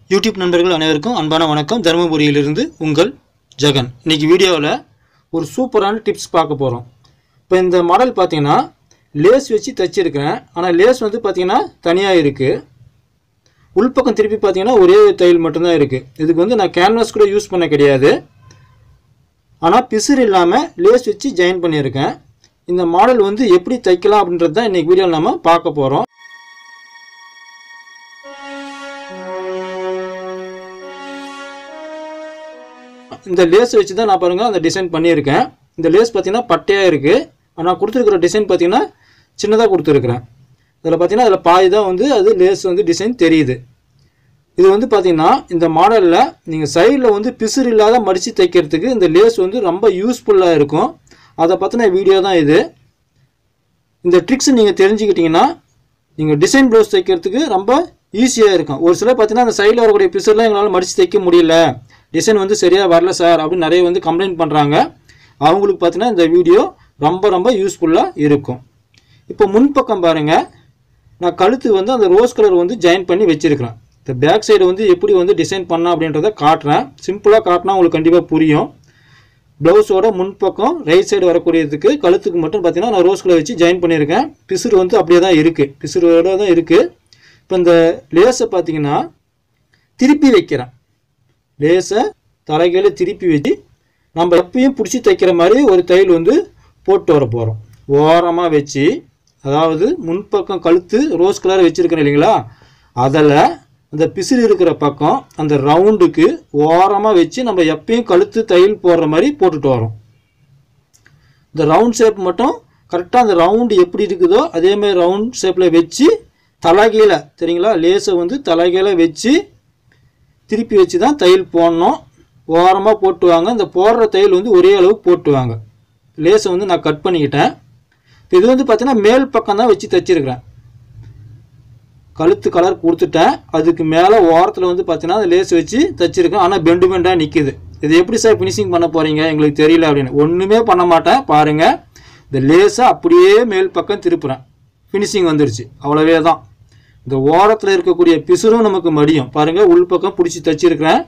YouTube நண்பர்கள் அனைவருக்கும் அன்பான வணக்கம் தருமபுரியிலிருந்து உங்கள் ஜெகன் இன்னைக்கு வீடியோவில் ஒரு சூப்பரான டிப்ஸ் பார்க்க போகிறோம் இப்போ இந்த மாடல் பார்த்தீங்கன்னா லேஸ் வச்சு தைச்சிருக்கிறேன் ஆனால் லேஸ் வந்து பார்த்தீங்கன்னா தனியாக இருக்குது உள்பக்கம் திருப்பி பார்த்தீங்கன்னா ஒரே ஒரு தையல் மட்டும்தான் இருக்குது இதுக்கு வந்து நான் கேன்வாஸ் கூட யூஸ் பண்ண கிடையாது ஆனால் பிசுறு இல்லாமல் லேஸ் வச்சு ஜாயின் பண்ணியிருக்கேன் இந்த மாடல் வந்து எப்படி தைக்கலாம் அப்படின்றது தான் இன்றைக்கி வீடியோவில் நம்ம பார்க்க போகிறோம் இந்த லேஸ் வச்சு தான் நான் பாருங்கள் அந்த டிசைன் பண்ணியிருக்கேன் இந்த லேஸ் பார்த்தீங்கன்னா பட்டையாக இருக்குது ஆனால் கொடுத்துருக்குற டிசைன் பார்த்தீங்கன்னா சின்னதாக கொடுத்துருக்குறேன் இதில் பார்த்தீங்கன்னா அதில் பாதி தான் வந்து அது லேஸ் வந்து டிசைன் தெரியுது இது வந்து பார்த்தீங்கன்னா இந்த மாடலில் நீங்கள் சைடில் வந்து பிசுறு இல்லாத மடித்து தைக்கிறதுக்கு இந்த லேஸ் வந்து ரொம்ப யூஸ்ஃபுல்லாக இருக்கும் அதை பற்றின வீடியோ தான் இது இந்த ட்ரிக்ஸ் நீங்கள் தெரிஞ்சுக்கிட்டிங்கன்னா நீங்கள் டிசைன் ப்ளவுஸ் தைக்கிறதுக்கு ரொம்ப ஈஸியாக இருக்கும் ஒரு சிலர் பார்த்தீங்கன்னா அந்த சைடில் வரக்கூடிய பிசுறுலாம் எங்களால் மடித்து தைக்க முடியல டிசைன் வந்து சரியாக வரல சார் அப்படின்னு நிறைய வந்து கம்ப்ளைண்ட் பண்ணுறாங்க அவங்களுக்கு பார்த்தீங்கன்னா இந்த வீடியோ ரொம்ப ரொம்ப யூஸ்ஃபுல்லாக இருக்கும் இப்போ முன்பக்கம் பாருங்கள் நான் கழுத்து வந்து அந்த ரோஸ் கலர் வந்து ஜாயின் பண்ணி வச்சுருக்கிறேன் இந்த பேக் சைடு வந்து எப்படி வந்து டிசைன் பண்ணலாம் அப்படின்றத காட்டுறேன் சிம்பிளாக காட்டினா உங்களுக்கு கண்டிப்பாக புரியும் ப்ளவுஸோட முன்பக்கம் ரைட் சைடு வரக்கூடியதுக்கு கழுத்துக்கு மட்டும் பார்த்தீங்கன்னா நான் ரோஸ் கலர் வச்சு ஜாயின் பண்ணியிருக்கேன் பிசுறு வந்து அப்படியே தான் இருக்குது பிசுறோட தான் இருக்குது இப்போ இந்த லேஸை பார்த்தீங்கன்னா திருப்பி வைக்கிறேன் லேஸை தலைகையில் திருப்பி வச்சு நம்ம எப்பயும் பிடிச்சி தைக்கிற மாதிரி ஒரு தையல் வந்து போட்டு வர போகிறோம் ஓரமாக வச்சு அதாவது முன்பக்கம் கழுத்து ரோஸ் கலர் வச்சுருக்கிறேன் இல்லைங்களா அதில் அந்த பிசிறு இருக்கிற பக்கம் அந்த ரவுண்டுக்கு ஓரமாக வச்சு நம்ம எப்பயும் கழுத்து தையல் போடுற மாதிரி போட்டுட்டு வரோம் இந்த ரவுண்ட் ஷேப் மட்டும் கரெக்டாக அந்த ரவுண்டு எப்படி இருக்குதோ அதே மாதிரி ரவுண்ட் ஷேப்பில் வச்சு தலைகீழ சரிங்களா லேஸை வந்து தலைகீழ வச்சு திருப்பி வச்சு தான் தையல் போடணும் ஓரமாக போட்டுவாங்க இந்த போடுற தையல் வந்து ஒரே அளவுக்கு போட்டுவாங்க லேஸை வந்து நான் கட் பண்ணிக்கிட்டேன் இது வந்து பார்த்தீங்கன்னா மேல் பக்கம் தான் வச்சு தைச்சிருக்கிறேன் கழுத்து கலர் கொடுத்துட்டேன் அதுக்கு மேலே ஓரத்தில் வந்து பார்த்தீங்கன்னா அந்த லேஸ் வச்சு தைச்சிருக்கேன் ஆனால் பெண்டு பெண்டாக நிற்கிது இது எப்படி சார் ஃபினிஷிங் பண்ண போகிறீங்க எங்களுக்கு தெரியல அப்படின்னு ஒன்றுமே பண்ண மாட்டேன் பாருங்கள் இந்த லேஸை அப்படியே மேல் பக்கம் திருப்புறேன் ஃபினிஷிங் வந்துருச்சு அவ்வளவே தான் இந்த ஓரத்தில் இருக்கக்கூடிய பிசுறும் நமக்கு மடியும் பாருங்கள் உள்பக்கம் பிடிச்சி தைச்சிருக்கிறேன்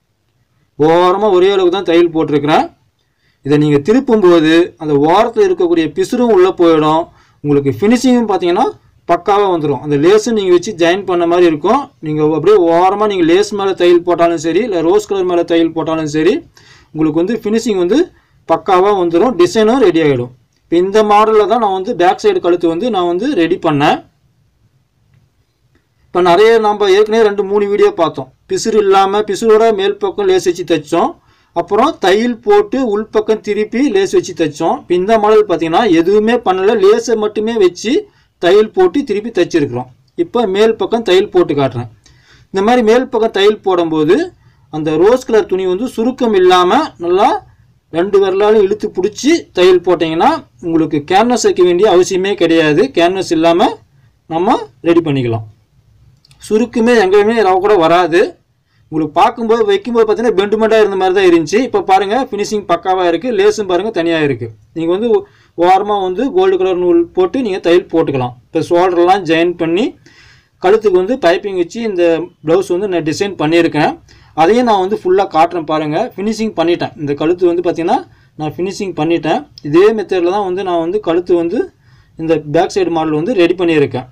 ஓரமாக ஒரே அளவுக்கு தான் தையல் போட்டிருக்கிறேன் இதை நீங்கள் திருப்பும்போது அந்த ஓரத்தில் இருக்கக்கூடிய பிசுறும் உள்ளே போயிடும் உங்களுக்கு ஃபினிஷிங்கும் பார்த்தீங்கன்னா பக்காவாக வந்துடும் அந்த லேஸும் நீங்கள் வச்சு ஜாயின் பண்ண மாதிரி இருக்கும் நீங்கள் அப்படியே ஓரமாக நீங்கள் லேஸ் மேலே தையல் போட்டாலும் சரி இல்லை ரோஸ் கலர் மேலே தையல் போட்டாலும் சரி உங்களுக்கு வந்து ஃபினிஷிங் வந்து பக்காவாக வந்துடும் டிசைனும் ரெடி ஆகிடும் இப்போ இந்த மாடலில் தான் நான் வந்து பேக் சைடு கழுத்து வந்து நான் வந்து ரெடி பண்ணேன் இப்போ நிறைய நம்ம ஏற்கனவே ரெண்டு மூணு வீடியோ பார்த்தோம் பிசுறு இல்லாமல் பிசுரோட மேல் பக்கம் லேஸ் வச்சு தைச்சோம் அப்புறம் தையல் போட்டு உள்பக்கம் திருப்பி லேஸ் வச்சு தைச்சோம் இப்போ இந்த மாடல் பார்த்தீங்கன்னா எதுவுமே பண்ணலை லேஸை மட்டுமே வச்சு தையல் போட்டு திருப்பி தைச்சிருக்கிறோம் இப்போ மேல் பக்கம் தையல் போட்டு காட்டுறேன் இந்த மாதிரி மேல் பக்கம் தையல் போடும்போது அந்த ரோஸ் கலர் துணி வந்து சுருக்கம் இல்லாமல் நல்லா ரெண்டு விரலாலும் இழுத்து பிடிச்சி தையல் போட்டிங்கன்னா உங்களுக்கு கேன்வஸ் வைக்க வேண்டிய அவசியமே கிடையாது கேன்வஸ் இல்லாமல் நம்ம ரெடி பண்ணிக்கலாம் சுருக்குமே எங்கேயுமே ரவ கூட வராது உங்களுக்கு பார்க்கும்போது வைக்கும்போது பார்த்தீங்கன்னா பெண்டு மெண்டாக இருந்த மாதிரி தான் இருந்துச்சு இப்போ பாருங்கள் ஃபினிஷிங் பக்காவாக இருக்குது லேஸும் பாருங்கள் தனியாக இருக்குது நீங்கள் வந்து ஓரமாக வந்து கோல்டு கலர் நூல் போட்டு நீங்கள் தையல் போட்டுக்கலாம் இப்போ ஷோல்டர்லாம் ஜாயின் பண்ணி கழுத்துக்கு வந்து பைப்பிங் வச்சு இந்த ப்ளவுஸ் வந்து நான் டிசைன் பண்ணியிருக்கேன் அதையும் நான் வந்து ஃபுல்லாக காட்டுறேன் பாருங்கள் ஃபினிஷிங் பண்ணிட்டேன் இந்த கழுத்து வந்து பார்த்திங்கன்னா நான் ஃபினிஷிங் பண்ணிட்டேன் இதே மெத்தடில் தான் வந்து நான் வந்து கழுத்து வந்து இந்த பேக் சைடு மாடல் வந்து ரெடி பண்ணியிருக்கேன்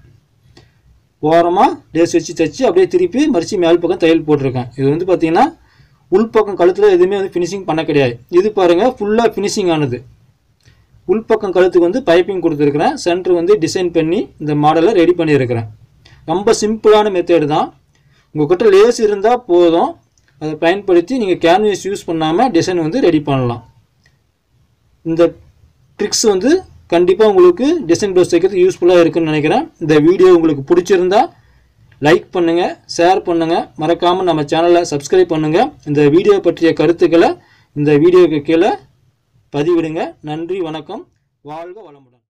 ஓரமாக லேஸ் வச்சு தைச்சி அப்படியே திருப்பி மறித்து மேல் பக்கம் தையல் போட்டிருக்கேன் இது வந்து பார்த்திங்கன்னா உள்பக்கம் கழுத்தில் எதுவுமே வந்து ஃபினிஷிங் பண்ண கிடையாது இது பாருங்கள் ஃபுல்லாக ஃபினிஷிங் ஆனது உள்பக்கம் கழுத்துக்கு வந்து பைப்பிங் கொடுத்துருக்குறேன் சென்டர் வந்து டிசைன் பண்ணி இந்த மாடலை ரெடி பண்ணியிருக்கிறேன் ரொம்ப சிம்பிளான மெத்தேடு தான் உங்கள்கிட்ட லேஸ் இருந்தால் போதும் அதை பயன்படுத்தி நீங்கள் கேன்வஸ் யூஸ் பண்ணாமல் டிசைன் வந்து ரெடி பண்ணலாம் இந்த ட்ரிக்ஸ் வந்து கண்டிப்பாக உங்களுக்கு டிசைன் ப்ளவுஸ் தைக்கிறது யூஸ்ஃபுல்லாக இருக்குன்னு நினைக்கிறேன் இந்த வீடியோ உங்களுக்கு பிடிச்சிருந்தா லைக் பண்ணுங்கள் ஷேர் பண்ணுங்கள் மறக்காமல் நம்ம சேனலை சப்ஸ்கிரைப் பண்ணுங்கள் இந்த வீடியோ பற்றிய கருத்துக்களை இந்த வீடியோக்கு கீழே பதிவிடுங்க நன்றி வணக்கம் வாழ்க வளமுடன்